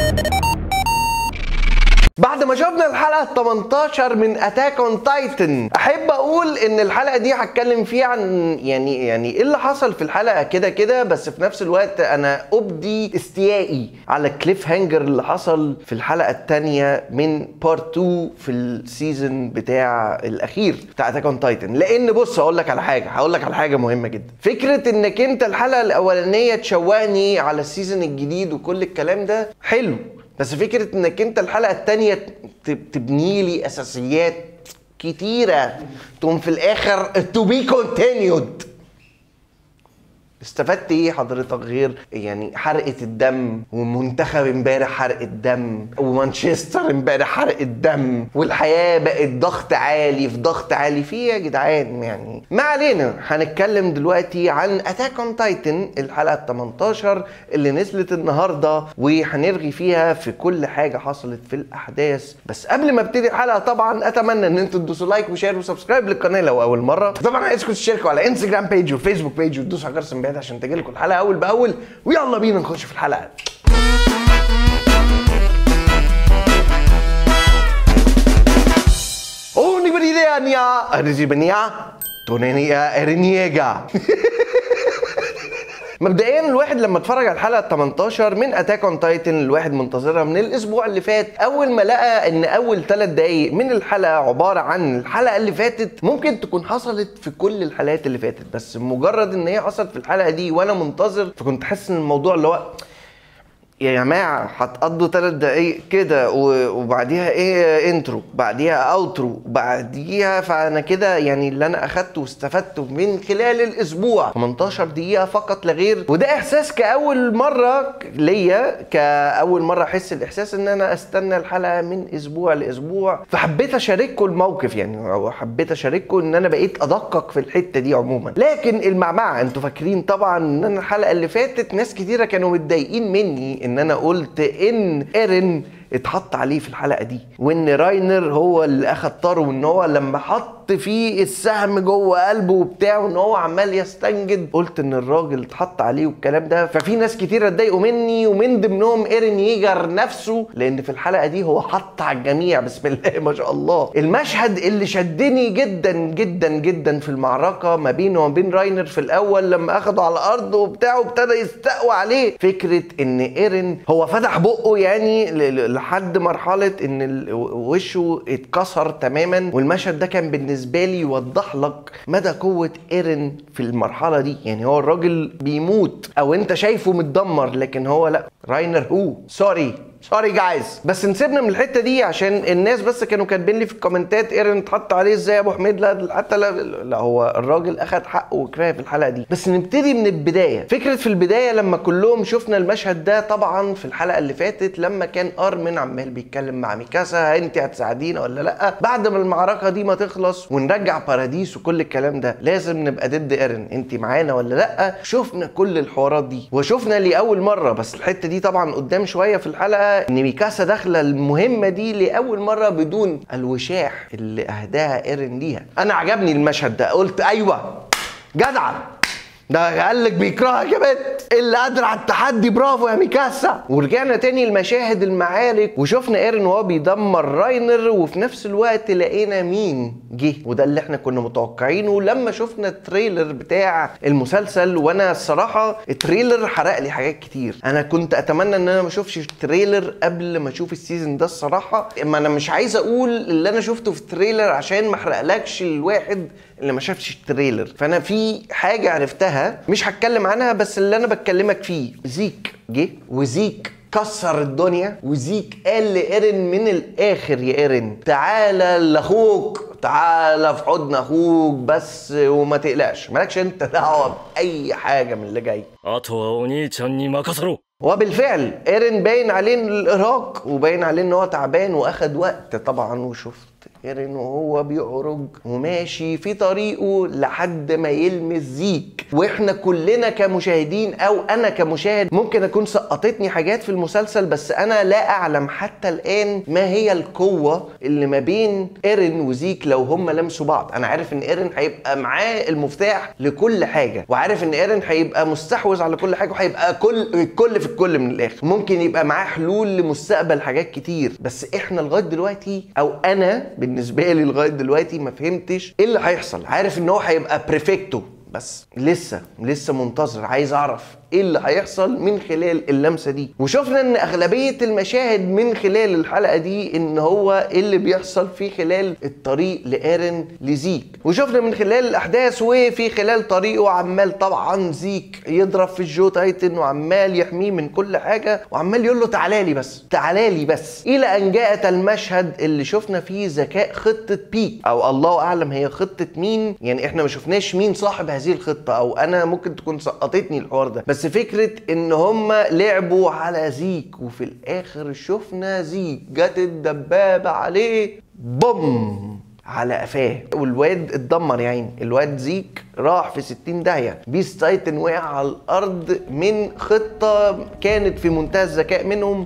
بعد ما شفنا الحلقه 18 من اتاك اون تايتن احب اقول ان الحلقه دي هتكلم فيها عن يعني يعني ايه اللي حصل في الحلقه كده كده بس في نفس الوقت انا ابدي استيائي على الكليف هانجر اللي حصل في الحلقه الثانيه من بارت 2 في السيزون بتاع الاخير بتاع اتاك اون تايتن لان بص هقول لك على حاجه هقول لك على حاجه مهمه جدا فكره انك انت الحلقه الاولانيه تشوقني على السيزون الجديد وكل الكلام ده حلو بس فكره انك انت الحلقه الثانيه تبني لي اساسيات كتيره تقوم في الاخر تو بي كونتينيود استفدت ايه حضرتك غير يعني حرقه الدم ومنتخب امبارح حرقه دم ومانشستر امبارح حرقه دم والحياه بقت ضغط عالي في ضغط عالي في إيه يا جدعان يعني ما علينا هنتكلم دلوقتي عن اتاك اون تايتن الحلقه ال 18 اللي نزلت النهارده وهنرغي فيها في كل حاجه حصلت في الاحداث بس قبل ما ابتدي الحلقه طبعا اتمنى ان انتوا تدوسوا لايك وشير وسبسكرايب للقناه لو اول مره طبعا عايزكم تشتركوا على انستجرام بيج وفيسبوك بيج وتدوسوا على جرس البيانات عشان تجيلكم الحلقه اول باول ويلا بينا نخش في الحلقه Universidania Argentina Tonenia Erniega مبدئيا الواحد لما اتفرج على الحلقه 18 من اتاك اون تايتن الواحد منتظرها من الاسبوع اللي فات اول ما لقى ان اول ثلاث دقايق من الحلقه عباره عن الحلقه اللي فاتت ممكن تكون حصلت في كل الحلقات اللي فاتت بس مجرد ان هي حصلت في الحلقه دي وانا منتظر فكنت حاسس ان الموضوع اللي هو يا جماعة هتقضوا تلات دقايق كده وبعديها ايه انترو بعديها اوترو بعديها فانا كده يعني اللي انا اخدته واستفدته من خلال الاسبوع 18 دقيقة فقط لا غير وده احساس كاول مرة ليا كاول مرة احس الاحساس ان انا استنى الحلقة من اسبوع لاسبوع فحبيت اشارككم الموقف يعني او حبيت اشارككم ان انا بقيت ادقق في الحتة دي عموما لكن المعمعة انتوا فاكرين طبعا ان انا الحلقة اللي فاتت ناس كتيرة كانوا متضايقين مني ان انا قلت ان ايرن اتحط عليه في الحلقه دي وان راينر هو اللي اخد طاره وان هو لما حط فيه السهم جوه قلبه وبتاع وان هو عمال يستنجد قلت ان الراجل اتحط عليه والكلام ده ففي ناس كتير اتضايقوا مني ومن ضمنهم ايرن ييجر نفسه لان في الحلقه دي هو حط على الجميع بسم الله ما شاء الله المشهد اللي شدني جدا جدا جدا في المعركه ما بينه وما بين راينر في الاول لما اخده على الارض وبتاع وابتدى يستقوى عليه فكره ان ايرن هو فتح بقه يعني لحد مرحله ان وشه اتكسر تماما والمشهد ده كان بالنسبه لي يوضح لك مدى قوه ايرن في المرحله دي يعني هو الراجل بيموت او انت شايفه متدمر لكن هو لا راينر هو سوري سوري جايز بس نسيبنا من الحته دي عشان الناس بس كانوا كاتبين لي في الكومنتات ايرن اتحط عليه ازاي يا ابو حميد لا حتى لا, لا هو الراجل اخد حقه وكفايه في الحلقه دي بس نبتدي من البدايه فكره في البدايه لما كلهم شفنا المشهد ده طبعا في الحلقه اللي فاتت لما كان ارمن عمال بيتكلم مع ميكاسا انت هتساعدينا ولا لا بعد ما المعركه دي ما تخلص ونرجع باراديس وكل الكلام ده لازم نبقى ضد ايرن انت معانا ولا لا شفنا كل الحوارات دي وشفنا لاول مره بس الحته دي طبعا قدام شويه في الحلقه ان ميكاسا داخله المهمه دي لاول مره بدون الوشاح اللي اهداها ايرن ليها انا عجبني المشهد ده قلت ايوه جدع ده قال لك بيكرهك يا بنت اللي قادر على التحدي برافو يا ميكاسا ورجعنا تاني لمشاهد المعارك وشفنا ايرن وهو بيدمر راينر وفي نفس الوقت لقينا مين جه وده اللي احنا كنا متوقعينه لما شفنا التريلر بتاع المسلسل وانا الصراحه التريلر حرق لي حاجات كتير انا كنت اتمنى ان انا ما اشوفش التريلر قبل ما اشوف السيزون ده الصراحه اما انا مش عايز اقول اللي انا شفته في التريلر عشان ما احرقلكش الواحد اللي ما شافش التريلر فانا في حاجه عرفتها مش هتكلم عنها بس اللي انا بكلمك فيه زيك جه وزيك كسر الدنيا وزيك قال لايرن من الاخر يا ايرن تعالى لاخوك تعالى في حضن اخوك بس وما تقلقش مالكش انت دعوه باي حاجه من اللي جاي あとはお兄ちゃんに任せろ وبالفعل ايرن باين عليه الارهاق وباين عليه ان هو تعبان واخد وقت طبعا وشفت ايرين وهو بيعرج وماشي في طريقه لحد ما يلمس زيك واحنا كلنا كمشاهدين او انا كمشاهد ممكن اكون سقطتني حاجات في المسلسل بس انا لا اعلم حتى الان ما هي القوه اللي ما بين ايرين وزيك لو هم لمسوا بعض انا عارف ان ايرين هيبقى معاه المفتاح لكل حاجه وعارف ان ايرين هيبقى مستحوذ على كل حاجه وهيبقى كل الكل في الكل من الاخر ممكن يبقى معاه حلول لمستقبل حاجات كتير بس احنا لغايه دلوقتي او انا بالنسبه لي لغايه دلوقتي ما فهمتش ايه اللي هيحصل عارف ان هو هيبقى بريفكتو بس لسه لسه منتظر عايز اعرف ايه اللي هيحصل من خلال اللمسه دي وشفنا ان اغلبيه المشاهد من خلال الحلقه دي ان هو ايه اللي بيحصل في خلال الطريق لايرن لزيك وشفنا من خلال الاحداث وفي خلال طريقه عمال طبعا زيك يضرب في الجو تايتن وعمال يحميه من كل حاجه وعمال يقول له تعالى لي بس تعالى لي بس الى ان جاءت المشهد اللي شفنا فيه ذكاء خطه بيك او الله اعلم هي خطه مين يعني احنا ما شفناش مين صاحب هذه الخطه او انا ممكن تكون سقطتني الحوار ده بس فكره ان هم لعبوا على زيك وفي الاخر شفنا زيك جت الدبابه عليه بوم على قفاه والواد اتدمر يعني الواد زيك راح في 60 داهيه بيس تايتن وقع على الارض من خطه كانت في منتهى الذكاء منهم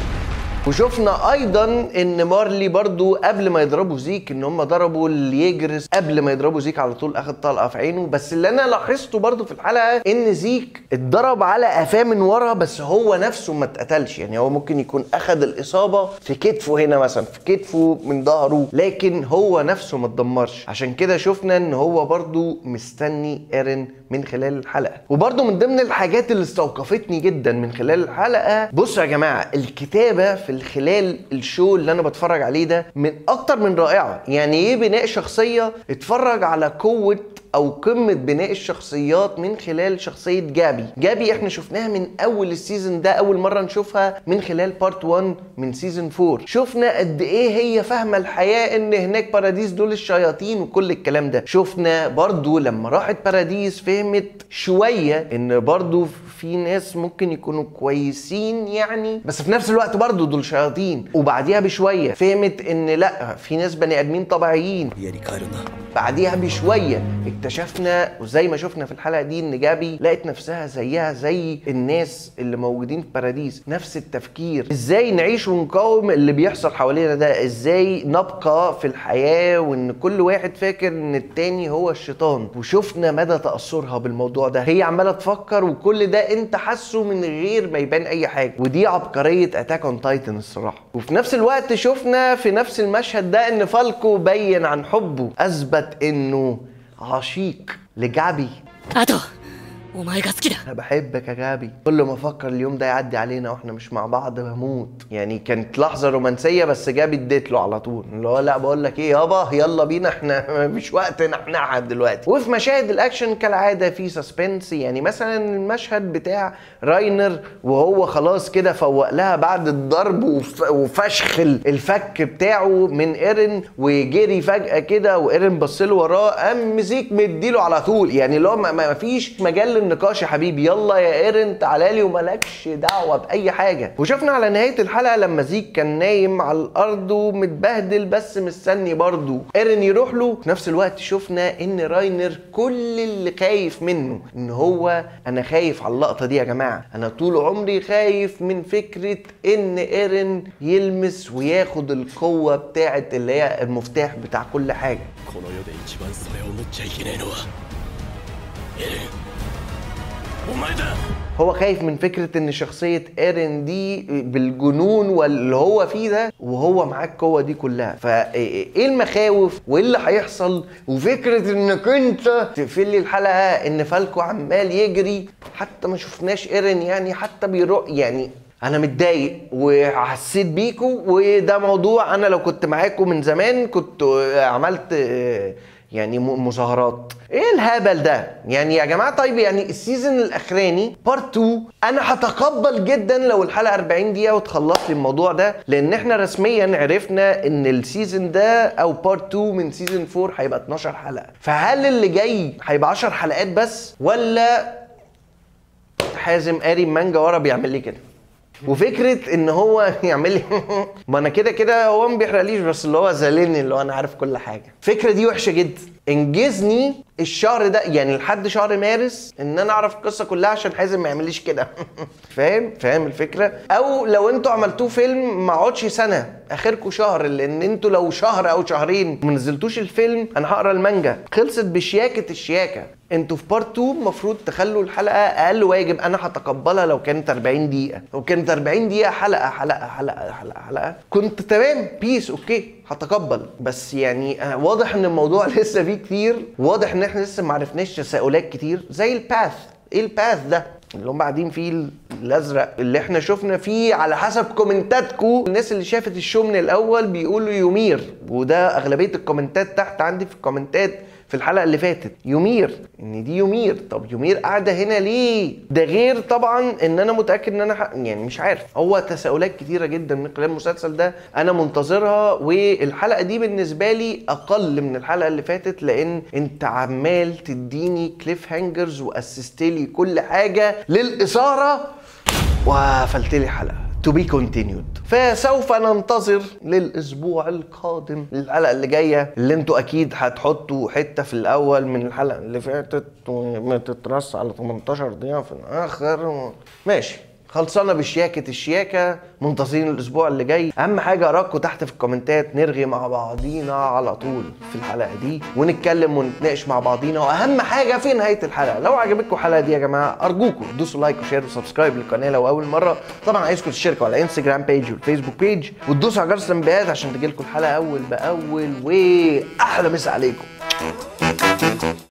وشفنا ايضا ان مارلي برضو قبل ما يضربوا زيك ان هم ضربوا اليجرس قبل ما يضربوا زيك على طول اخد طلقه في عينه بس اللي انا لاحظته برضو في الحلقه ان زيك اتضرب على قفاه من ورا بس هو نفسه ما اتقتلش يعني هو ممكن يكون اخد الاصابه في كتفه هنا مثلا في كتفه من ظهره لكن هو نفسه ما اتدمرش عشان كده شفنا ان هو برضو مستني ايرن من خلال الحلقه وبرضو من ضمن الحاجات اللي استوقفتني جدا من خلال الحلقه بصوا يا جماعه الكتابه في خلال الشو اللي انا بتفرج عليه ده من اكتر من رائعه يعني ايه بناء شخصيه اتفرج على قوه او قمه بناء الشخصيات من خلال شخصيه جابي جابي احنا شفناها من اول السيزون ده اول مره نشوفها من خلال بارت 1 من سيزون 4 شفنا قد ايه هي فاهمه الحياه ان هناك باراديس دول الشياطين وكل الكلام ده شفنا برضو لما راحت باراديس فهمت شويه ان برضو في ناس ممكن يكونوا كويسين يعني بس في نفس الوقت برضو دول شياطين وبعديها بشويه فهمت ان لا في ناس بني ادمين طبيعيين 家に帰るんだ بعديها بشويه اكتشفنا وزي ما شفنا في الحلقه دي ان جابي لقت نفسها زيها زي الناس اللي موجودين في باراديس نفس التفكير ازاي نعيش ونقاوم اللي بيحصل حوالينا ده ازاي نبقى في الحياه وان كل واحد فاكر ان التاني هو الشيطان وشفنا مدى تاثرها بالموضوع ده هي عماله تفكر وكل ده انت حاسه من غير ما يبان اي حاجه ودي عبقريه اتاك اون تايتن الصراحه وفي نفس الوقت شفنا في نفس المشهد ده ان فالكو بين عن حبه اثبت انه عشيق لجابي あとお前が好きだ انا بحبك يا جابي كل ما افكر اليوم ده يعدي علينا واحنا مش مع بعض بموت يعني كانت لحظه رومانسيه بس جابي اديت له على طول اللي هو لا بقول لك ايه يابا يلا بينا احنا مش وقت نحنحها دلوقتي وفي مشاهد الاكشن كالعاده في سسبنس يعني مثلا المشهد بتاع راينر وهو خلاص كده فوق لها بعد الضرب وف- وفشخ الفك بتاعه من ايرن وجري فجاه كده وايرن بص له وراه قام زيك مديله على طول يعني اللي هو ما- ما فيش مجال للنقاش يا حبيبي يلا يا ايرن تعالى لي ومالكش دعوه باي حاجه وشفنا على نهايه الحلقه لما زيك كان نايم على الارض ومتبهدل بس مستني برضه ايرن يروح له في نفس الوقت شفنا ان راينر كل اللي خايف منه ان هو انا خايف على اللقطه دي يا جماعه انا طول عمري خايف من فكره ان ايرن يلمس وياخد القوه بتاعت اللي هي المفتاح بتاع كل حاجه この世で一番それを思っちゃいけねえのはエレンお前だ هو خايف من فكرة ان شخصية ايرين دي بالجنون واللي هو فيه ده وهو معاه القوة دي كلها فايه المخاوف وايه اللي هيحصل وفكرة انك انت تقفل لي الحلقة ان فالكو عمال يجري حتى ما شفناش ايرين يعني حتى بيروح يعني انا متضايق وحسيت بيكو وده موضوع انا لو كنت معاكم من زمان كنت عملت يعني م- مظاهرات ايه الهبل ده يعني يا جماعه طيب يعني السيزون الاخراني بارت 2 انا هتقبل جدا لو الحلقه 40 دقيقه وتخلص لي الموضوع ده لان احنا رسميا عرفنا ان السيزون ده او بارت 2 من سيزون 4 هيبقى 12 حلقه فهل اللي جاي هيبقى 10 حلقات بس ولا حازم قاري مانجا ورا بيعمل لي كده وفكره ان هو يعمل لي ما انا كده كده هو ما بيحرقليش بس اللي هو زالني اللي هو انا عارف كل حاجه الفكره دي وحشه جدا انجزني الشهر ده يعني لحد شهر مارس ان انا اعرف القصه كلها عشان حازم ما يعمليش كده فاهم فاهم الفكره او لو انتوا عملتوه فيلم ما اقعدش سنه اخركم شهر لان انتوا لو شهر او شهرين ما نزلتوش الفيلم انا هقرا المانجا خلصت بشياكه الشياكه انتوا في بارت 2 المفروض تخلوا الحلقه اقل واجب انا هتقبلها لو كانت 40 دقيقه لو كانت 40 دقيقه حلقه حلقه حلقه حلقه حلقه كنت تمام بيس اوكي هتقبل بس يعني آه، واضح ان الموضوع لسه فيه كتير واضح ان احنا لسه ما عرفناش تساؤلات كتير زي الباث ايه الباث ده اللي هم قاعدين فيه الازرق اللي احنا شفنا فيه على حسب كومنتاتكو الناس اللي شافت الشو من الاول بيقولوا يومير وده اغلبيه الكومنتات تحت عندي في الكومنتات في الحلقه اللي فاتت يومير ان دي يومير طب يومير قاعده هنا ليه ده غير طبعا ان انا متاكد ان انا ح... يعني مش عارف هو تساؤلات كتيره جدا من خلال المسلسل ده انا منتظرها والحلقه دي بالنسبه لي اقل من الحلقه اللي فاتت لان انت عمال تديني كليف هانجرز واسستلي كل حاجه للاثاره وقفلت لي حلقه to be continued فسوف ننتظر للاسبوع القادم الحلقه اللي جايه اللي انتوا اكيد هتحطوا حته في الاول من الحلقه اللي فاتت وما تترص على 18 دقيقه في الاخر ماشي خلصانه بشياكه الشياكه منتظرين الاسبوع اللي جاي اهم حاجه اراكم تحت في الكومنتات نرغي مع بعضينا على طول في الحلقه دي ونتكلم ونتناقش مع بعضينا واهم حاجه في نهايه الحلقه لو عجبتكم الحلقه دي يا جماعه ارجوكم دوسوا لايك وشير وسبسكرايب للقناه لو اول مره طبعا عايزكم تشتركوا على انستجرام بيج والفيسبوك بيج وتدوسوا على جرس التنبيهات عشان تجيلكم الحلقه اول باول واحلى مسا عليكم